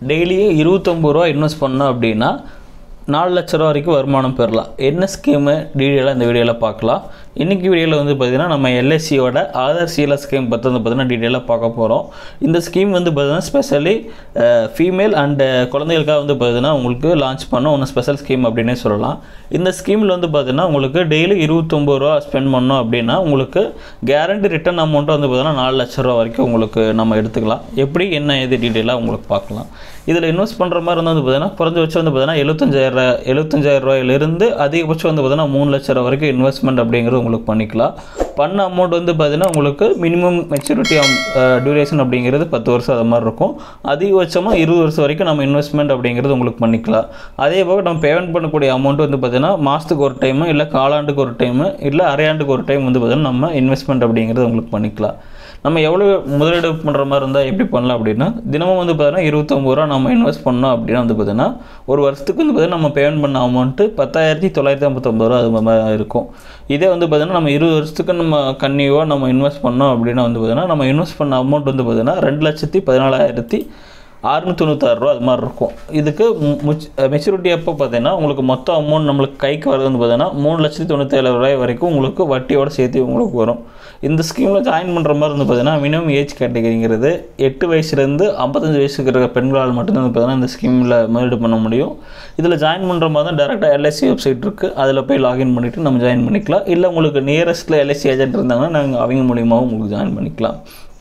டெய்லியும் இருபத்தொம்பது ரூபா இன்வெஸ்ட் பண்ணோம் அப்படின்னா நாலு லட்ச ரூபா வரைக்கும் வருமானம் பெறலாம் என்ன ஸ்கீமு டீட்டெயிலாக இந்த வீடியோவில் பார்க்கலாம் இன்றைக்கி வீடியோவில் வந்து பார்த்திங்கன்னா நம்ம எல்ஐசியோட ஆதார் சீலா ஸ்கீம் பற்றி வந்து பார்த்திங்கன்னா டீட்டெயிலாக பார்க்க போகிறோம் இந்த ஸ்கீம் வந்து பார்த்திங்கன்னா ஸ்பெஷலி ஃபீமேல் அண்டு குழந்தைகளுக்காக வந்து பார்த்திங்கன்னா உங்களுக்கு லான்ச் பண்ண ஒன்று ஸ்பெஷல் ஸ்கீம் அப்படின்னே சொல்லலாம் இந்த ஸ்கீமில் வந்து பார்த்திங்கன்னா உங்களுக்கு டெய்லி இருபத்தொம்பது ரூபா ஸ்பெண்ட் பண்ணோம் அப்படின்னா உங்களுக்கு கேரண்டி ரிட்டர்ன் அமௌண்ட்டு வந்து பார்த்திங்கன்னா நாலு லட்ச ரூபா வரைக்கும் உங்களுக்கு நம்ம எடுத்துக்கலாம் எப்படி என்ன எது டீட்டெயிலாக உங்களுக்கு பார்க்கலாம் இதில் இன்வெஸ்ட் பண்ணுற மாதிரி இருந்தால் வந்து பார்த்திங்கன்னா குறைஞ்சபட்சம் வந்து பார்த்திங்கன்னா எழுபத்தஞ்சாயிரம் எழுபத்தஞ்சாயிரம் ரூபாயிலிருந்து அதிகபட்சம் வந்து பார்த்திங்கன்னா மூணு லட்ச ரூபா வரைக்கும் இன்வெஸ்ட்மெண்ட் அப்படிங்கிறது உங்களுக்கு பண்ணிக்கலாம் பண்ண அமௌண்ட் வந்து பார்த்திங்கன்னா உங்களுக்கு மினிமம் மெச்சூரிட்டி டியூரேஷன் அப்படிங்கிறது பத்து வருஷம் அது மாதிரி இருக்கும் அதிகபட்சமாக இருபது வருஷம் வரைக்கும் நம்ம இன்வெஸ்ட்மெண்ட் அப்படிங்கிறது உங்களுக்கு பண்ணிக்கலாம் அதே போக நம்ம பேமெண்ட் பண்ணக்கூடிய அமௌண்ட் வந்து பார்த்திங்கன்னா மாதத்துக்கு ஒரு டைமு இல்லை காலாண்டுக்கு ஒரு டைமு இல்லை அரையாண்டுக்கு ஒரு டைம் வந்து பார்த்திங்கன்னா நம்ம இன்வெஸ்ட்மெண்ட் அப்படிங்கிறது உங்களுக்கு பண்ணிக்கலாம் நம்ம எவ்வளோ முதலீடு பண்ணுற மாதிரி இருந்தால் எப்படி பண்ணலாம் அப்படின்னா தினமும் வந்து பார்த்தீங்கன்னா இருபத்தொம்பது ரூபா நம்ம இன்வெஸ்ட் பண்ணோம் அப்படின்னா வந்து பார்த்தீங்கன்னா ஒரு வருஷத்துக்கு வந்து பார்த்தீங்கன்னா நம்ம பேமெண்ட் பண்ண அமௌண்ட்டு பத்தாயிரத்தி தொள்ளாயிரத்தி ஐம்பத்தொம்பது ரூபா அது மாதிரி இருக்கும் இதே வந்து பார்த்தீங்கன்னா நம்ம இருபது வருஷத்துக்கு நம்ம கன்னியூவாக நம்ம இன்வெஸ்ட் பண்ணோம் அப்படின்னா வந்து பார்த்தீங்கன்னா நம்ம இன்வெஸ்ட் பண்ண அமௌண்ட் வந்து பார்த்தீங்கன்னா ரெண்டு லட்சத்தி பதினாலாயிரத்தி அறுநூத்தி தொண்ணூத்தாறு ரூபா அது மாதிரி இருக்கும் இதுக்கு மெச்சூரிட்டி எப்போ பார்த்தீங்கன்னா உங்களுக்கு மொத்த அமௌண்ட் நம்மளுக்கு கைக்கு வரது வந்து பார்த்தீங்கன்னா மூணு லட்சத்தி தொண்ணூற்றேழு ரூபாய் வரைக்கும் உங்களுக்கு வட்டியோட சேர்த்து உங்களுக்கு வரும் இந்த ஸ்கீமில் ஜாயின் பண்ணுற மாதிரி வந்து பார்த்தீங்கன்னா மினிமம் ஏஜ் கேட்டகரிங்கிறது எட்டு வயசுலேருந்து ஐம்பத்தஞ்சு வயசுக்கு இருக்கிற பெண்களால் மட்டும்தான் வந்து பார்த்தீங்கன்னா இந்த ஸ்கீமில் முதலீடு பண்ண முடியும் இதில் ஜாயின் பண்ணுற மாதிரி தான் டேரெக்டாக எல்ஐசி வெப்சைட் இருக்குது அதில் போய் லாகின் பண்ணிவிட்டு நம்ம ஜாயின் பண்ணிக்கலாம் இல்லை உங்களுக்கு நியரஸ்ட்டில் எல்ஐசி ஏஜென்ட் இருந்தாங்கன்னா நாங்கள் அவங்க மூலியமாகவும் உங்களுக்கு ஜாயின் பண்ணிக்கலாம்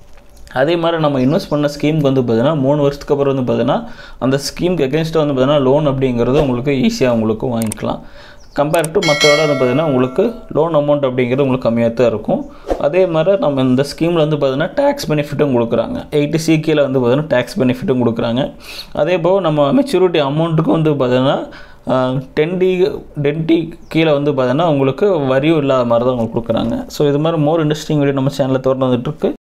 அதே மாதிரி நம்ம இன்வெஸ்ட் பண்ண ஸ்கீமுக்கு வந்து பார்த்தீங்கன்னா மூணு வருஷத்துக்கு அப்புறம் வந்து பார்த்தீங்கன்னா அந்த ஸ்கீமுக்கு எகென்ஸ்டாக வந்து பார்த்தீங்கன்னா லோன் அப்படிங்கிறது உங்களுக்கு ஈஸியாக உங்களுக்கு வாங்கிக்கலாம் கம்பேர் டு மற்றோட வந்து பார்த்திங்கன்னா உங்களுக்கு லோன் அமௌண்ட் அப்படிங்கிறது உங்களுக்கு கம்மியாக தான் இருக்கும் அதே மாதிரி நம்ம இந்த ஸ்கீமில் வந்து பார்த்திங்கன்னா டேக்ஸ் பெனிஃபிட்டும் கொடுக்குறாங்க எயிட்டி சி கீழே வந்து பார்த்திங்கன்னா டேக்ஸ் பெனிஃபிட்டும் கொடுக்குறாங்க அதே போக நம்ம மெச்சூரிட்டி அமௌண்ட்டுக்கும் வந்து பார்த்திங்கன்னா டென் டி டென் டி கீழே வந்து பார்த்தீங்கன்னா உங்களுக்கு வரியும் இல்லாத மாதிரி தான் உங்களுக்கு கொடுக்குறாங்க ஸோ இது மாதிரி மோர் இன்ட்ரெஸ்டிங் வீடியோ நம்ம சேனலில் தொடர்ந்து வந்துட்டுருக்கு